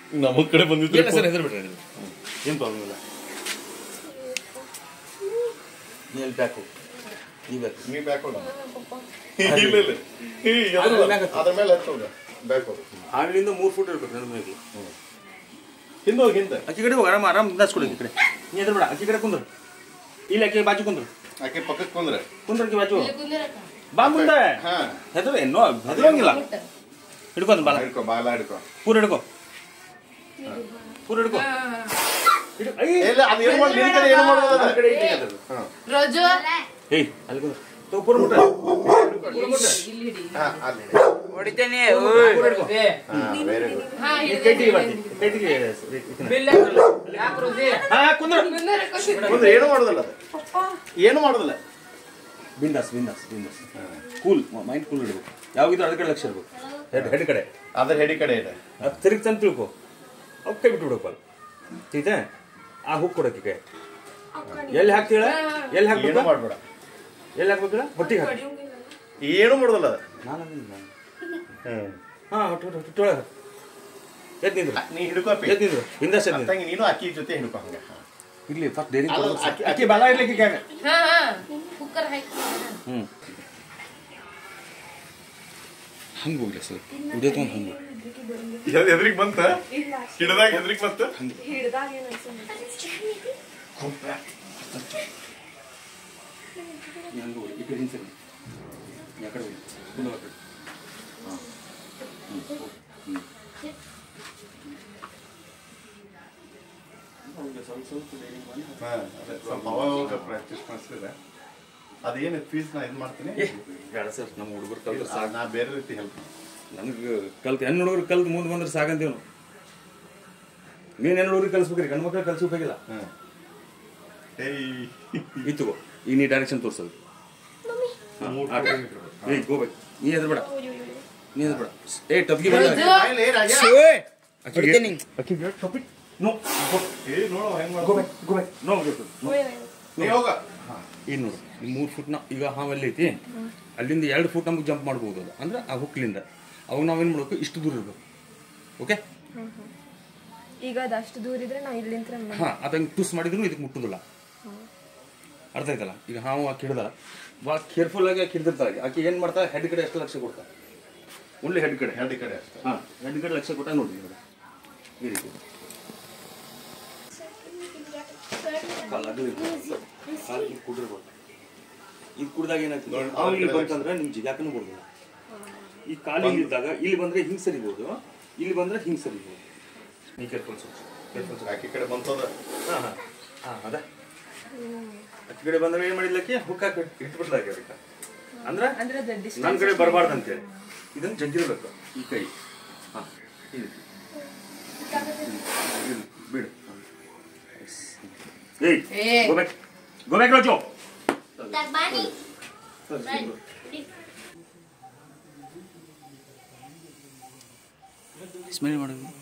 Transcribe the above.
ನಮ್ಮ ಕಡೆ ಬಂದಿದ್ರೆ ಇಲ್ಲ ಸರ್ ಹೆಸರು ಬಿಡ್ರಿ ಏನು ಪ್ರಾಬ್ಲಮ್ ಇಲ್ಲ ನೀ ಎಲ್ಲಿ ಬ್ಯಾಕು ಈ ಬೇಕು ನೀ ಬ್ಯಾಕ್ ಹೋಗ ಇಲ್ಲ ಇಲ್ಲ ಈ ಎದ್ರ ಅದ್ರ ಮ್ಯಾಗ್ ಹತ್ತು. ಅದ್ರ ಮೇಲೆ ಹತ್ತೋಗ ಬ್ಯಾಕ್ ಹೋಗ ಆಗಳಿಂದ ಮೂರು ಫುಟ್ ಇರ್ಬೇಕು ನನ್ನ ಮೇಲೆ ಹಿಂದೆ ಹೋಗಿ ಹಿಂದೆ ಅಕ್ಕಿ ಕಡೆ ಹೋಗಿ ಆರಾಮ ಆರಾಮ್ ದಾಸ್ಕೊಡಿ ಈ ಕಡೆ ನೀ ಎದ್ರ ಬೇಡ ಅಕ್ಕಿ ಕಡೆ ಕುಂದ್ರು ಇಲ್ಲ ಅಕ್ಕಿ ಬಾಜು ಕುಂದ್ರು ಆಕೆ ಪಕ್ಕಕ್ಕೆ ಕುಂದ್ರೆ ಕುಂದ್ರ ಅಕ್ಕಿ ಬಾಜು ಬಾ ಮುಂದೆ ಹಾ ಹೆದರು ಏನೋ ಹೆದರೋಂಗಿಲ್ಲ ಹಿಡ್ಕೊಂಡ್ ಬಾಲ ಹಿಡ್ಕೊ ಬಾಲ ಹಿಡ್ಕೊ ಪೂರ ಹಿಡ್ಕೋ ಪೂರ ಹಿಡ್ಕೋ ಹಿಡ್- ಐ! ಇಲ್ಲ ಅದು ಏನು ಮಾಡಿ ನಿನ್ ಕಡೆ ಏನು ಮಾಡೋದು ನನ್ನ ಕಡೆ ಐತಿ ಅದು. ಹಾ ರೋಜು ಏಯ್ ಅಲ್ಲಿ ಕುಂದ್ರ ತಗೋ ಪೂರ ಮುಟ್ಟ ಪೂರ ಮುಟ್ಟ ಹಾ ಅಲ್ಲಿ ಹೊಡಿತೇನೆ ಪೂರ ಹಿಡ್ಕೋ ಹಾ ವೆರಿ ಗುಡ್ ಹಾ ಈ ಕೈ ತೆಗಿ ಬರ್ತಿ ಕೈ ತೆಗಿ ಹಾ ಕುಂದ್ರ ಮುಂದೆ ಏನು ಮಾಡೋದಿಲ್ಲ ಅದು ಏನು ಮಾಡೋದಿಲ್ಲ ಬಿಂದಾಸ್ ಬಿಂದಾಸ್ ಬಿಂದಾಸ್ ಕೂಲ್ ಮೈಂಡ್ ಕೂಲ್ ಇಡ್ಬೇಕು ಯಾವಾಗಿದ್ರು ಅದ್ರ ಕಡೆ ಲಕ್ಷ ಇರ್ಬೇಕು ಹೆಡ್ ಹೆಡ್ ಕಡೆ ಅದ್ರ ಹೆಡಿ ಕಡೆ ಇದೆ ಅದು ತಿರುಗಿ ತಂದು ತಿಳ್ಕೊ ಅವ್ ಕೈ ಬಿಟ್ಟು ಬಿಡಪ್ಪ ಚೀತೆ ಆ ಹುಕ್ ಕೊಡಕ್ಕೆ ಕೈ ಎಲ್ಲಿ ಹಾಕ್ತೀಳ ಎಲ್ಲಿ ಏನು ಹಾಕ್ಬೇಕು ಮಾಡ್ಬೇಡ ಎಲ್ಲಿ ಹಾಕ್ಬೇಕಿಲ್ಲ ಹೊಟ್ಟಿಗೆ ಹಾಕಿ ಏನು ಮಾಡೋದಿಲ್ಲ ಅದು ನಾನು ಅಂದಿಲ್ಲ ನಾನು. ಹ್ಮ್ ಹಾ ಹೊಟ್ಟೆ ಹೊಟ್ಟೆ ಹೊಟ್ಟೆ ಒಳಗೆ ಎದ್ ನಿಂದ್ರು ನೀ ಹಿಡ್ಕೋಪಿ ಎದ್ ನಿಂದ್ರು ಬಿಂದಾಸ್ ಎದ್ ನಿಂದ್ರು ತಂಗಿ ನೀನು ಅಕ್ಕಿ ಜೊತೆ ಹಿಡ್ಕೊ ಹಂಗೆ ಇರ್ಲಿ ಫಸ್ಟ್ ಡೈರಿ ಅಲ್ಲ, ಅಕ್ಕಿ- ಅಕ್ಕಿ ಬಲ ಇರ್ಲಿಕ್ಕೆ ಈಗ ಹಾ ಹಾ ಕುಕ್ಕರ್ ಹಾಕಿ ಹ್ಞೂ ಹಂಗೆ ಹೋಗ್ಲಿ ಸರ್ ಉಡಿಯೋದು ಒಂದು ಹಂಗೆ ಹೆದ್ರಿಗ್ ಬಂತ ಹಿಡ್ದಾಗ ಹೆದ್ರಿಗ್ ಬಂತ ಹಿಡ್ದಾಗ ಏನ್ ಅನ್ಸಲ್ಲ ಹಂಗೆ ಹೋಗಿ ಈ ಕಡೆ ಹಿಂಸೆ ಯಾ ಕಡೆ ಹೋಗಿ ಕುಂದ್ರ ಆ ಕಡೆ ಹಾಂ ಹ್ಞೂ ಹ್ಞೂ ಸ್ವಲ್ಪ ಸ್ವಲ್ಪ ಡೈರಿ ಮಾಡಿ ಹಾ, ಅದೇ ಸ್ವಲ್ಪ ಅವಾಗ ಪ್ರಾಕ್ಟೀಸ್ ಮಾಡಿಸಿದ್ರೆ ಅದೇನು ಫೀಸ್ ನಾ ಇದು ಮಾಡ್ತೀನಿ ಬೇಡ ಸರ್ ನಮ್ಮ ಹುಡುಗರು ಕಲ್ತು ಆ, ಸಾಕು ನಾ ಬೇರೆ ರೀತಿ ಹೆಲ್ಪ್ ನನಗೆ ಕಲ್ತು ಹೆಣ್ಣು ಹುಡುಗರು ಕಲ್ತು ಮುಂದೆ ಬಂದ್ರೆ ಸಾಕಂತೀವಿ ನಾವು ನೀನು ಹೆಣ್ಣು ಹುಡುಗರಿಗೆ ಕಲಿಸ್ಬೇಕ್ರಿ ಗಂಡು ಮಕ್ಳು ಕಲಿಸ್ಬೇಕಾಗಿಲ್ಲ ಹ್ಮ್ ಏಯ್ ಇತ್ತು ಈಗ ನೀ ಡೈರೆಕ್ಷನ್ ತೋರ್ಸೋದು ಏಯ್ ಗೋಬೇಕು ನೀ ಎದ್ರ ಬೇಡ ನೀ ಎದ್ರ ಬೇಡ ಏ ಟಬ್ಗಿ ಬೇಡ ಬಾಯ್ಲೆ, ರಾಜ. ಹೊಡಿತೇನೆ ಅಕ್ಕಿ ಟೊಪಿಕ್ ನೋ ಏ ನೋಡು ಹೆಂಗ್ ಗೋ ಮಾಡ್ಕೊ ಬ್ಯಾಕ್ ಗೋ ಬ್ಯಾಕ್ ನೋ ನೀ ಹೋಗ ಏನು ನೋಡು ಈ ಮೂರು ಫುಟ್ ನಾ ಈಗ ಹಾವಲ್ಲಿ ಐತಿ ಅಲ್ಲಿಂದ ಎರಡು ಫುಟ್ ನಮಗೆ ಜಂಪ್ ಮಾಡ್ಬೋದು ಅದು ಅಂದ್ರೆ ಆ ಹುಕ್ಲಿಂದ ಅವಾಗ ನಾವೇನು ಮಾಡ್ಬೇಕು ಇಷ್ಟು ದೂರ ಇರ್ಬೇಕು ಓಕೆ ಈಗ ಅದಷ್ಟು ದೂರ ಇದ್ರೆ ನಾವು ಇಲ್ಲಿಂತ್ರ ಹಾಂ ಅದು ಹಂಗೆ ಟುಸ್ ಮಾಡಿದ್ರು ಇದಕ್ಕೆ ಮುಟ್ಟುದಿಲ್ಲ ಅರ್ಥ ಆಯ್ತಲ್ಲ ಈಗ ಹಾವು ಆಕೆ ಹಿಡ್ದಲ್ಲ ಭಾಳ ಕೇರ್ಫುಲ್ ಆಗಿ ಆಕೆ ಹಿಡ್ದಿರ್ತಾಳೆ ಆಕೆ ಏನು ಮಾಡ್ತಾಳೆ ಹೆಡ್ ಕಡೆ ಎಷ್ಟು ಲಕ್ಷ ಕೊಡ್ತಾಳೆ ಓನ್ಲಿ ಹೆಡ್ ಕಡೆ ಎರಡು ಕಡೆ ಅಷ್ಟೇ ಹಾಂ ಹೆಡ್ ಕಡೆ ಲಕ್ಷ ಕೊಟ್ಟ ನೋಡಿ ಇವಾಗ ಈ ರೀತಿ ಕಾಲು ಅಗಲ ಇರ್ಬೇಕು. ಕಾಲು ಇಲ್ಲಿ ಕುಡಿರ್ಬೇಕು ಇದು ಕುಡ್ದಾಗ ಏನಾಗ್ತದೆ ನೋಡಿ, ಹಾವು ಇಲ್ಲಿ ಆ ಕಡೆ ಬಂತಂದ್ರೆ ನಿಮ್ ಜಿಗಾಕನು ಬಿಡೋದಿಲ್ಲ ಈ ಕಾಲಿಗೆ ಇದ್ದಾಗ ಇಲ್ಲಿ ಬಂದ್ರೆ ಹಿಂಗ್ ಸರಿಬೋದು ಇಲ್ಲಿ ಬಂದ್ರೆ ಹಿಂಗ್ ಸರಿಬೋದು ನೀ ಕೇರ್ಫುಲ್ ಸ್ವಲ್ಪ ಕೇರ್ಫುಲ್ ಆಕಿ ಕಡೆ ಬಂತದ ಹಾಂ ಹಾಂ ಹಾಂ ಅದ ಅಕ್ಕಿ ಕಡೆ ಬಂದ್ರೆ ಏನು ಮಾಡಿದ್ಲಕ್ಕೆ ಹುಕ್ ಹಾಕಿ ಇಟ್ಬಿಟ್ಲಾಕೆ ಅದಕ್ಕೆ ಅಂದ್ರೆ ಅಂದ್ರೆ ಅದು distance ನನ್ನ ಕಡೆ ಬರಬಾರ್ದು ಅಂತೇಳಿ ಇದನ್ನ ಜಗ್ಗಿರ್ಬೇಕು ಈ ಕೈ ಹಾಂ ಈ ರೀತಿ ಇಲ್ಲಿ, ಬಿಡು ಏಯ್ ಏ. ಗೋ ಬ್ಯಾಕ್ ಗೋ ಬ್ಯಾಕ್ ರೋಜೋ ಸ್ಮೆಲ್ ಮಾಡೋದು